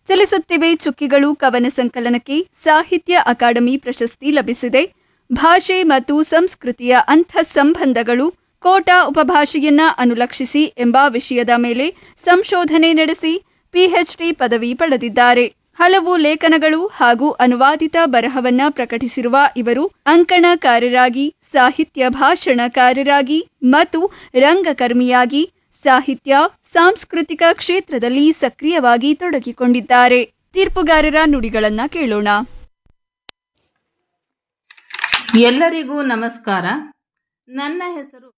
ಚಲಿಸುತ್ತಿವೆ ಚುಕ್ಕಿಗಳು ಕವನ ಸಂಕಲನಕ್ಕೆ ಸಾಹಿತ್ಯ ಅಕಾಡೆಮಿ ಪ್ರಶಸ್ತಿ ಲಭಿಸಿದೆ ಭಾಷೆ ಮತ್ತು ಸಂಸ್ಕೃತಿಯ ಅಂಥ ಸಂಬಂಧಗಳು ಕೋಟ ಉಪಭಾಷೆಯನ್ನ ಅನುಲಕ್ಷಿಸಿ ಎಂಬ ವಿಷಯದ ಮೇಲೆ ಸಂಶೋಧನೆ ನಡೆಸಿ ಪಿಎಚ್ಡಿ ಪದವಿ ಪಡೆದಿದ್ದಾರೆ ಹಲವು ಲೇಖನಗಳು ಹಾಗೂ ಅನುವಾದಿತ ಬರಹವನ್ನ ಪ್ರಕಟಿಸಿರುವ ಇವರು ಅಂಕಣಕಾರರಾಗಿ ಸಾಹಿತ್ಯ ಭಾಷಣಕಾರರಾಗಿ ಮತ್ತು ರಂಗಕರ್ಮಿಯಾಗಿ ಸಾಹಿತ್ಯ ಸಾಂಸ್ಕೃತಿಕ ಕ್ಷೇತ್ರದಲ್ಲಿ ಸಕ್ರಿಯವಾಗಿ ತೊಡಗಿಕೊಂಡಿದ್ದಾರೆ ತೀರ್ಪುಗಾರರ ನುಡಿಗಳನ್ನ ಕೇಳೋಣ ಎಲ್ಲರಿಗೂ ನಮಸ್ಕಾರ ನನ್ನ ಹೆಸರು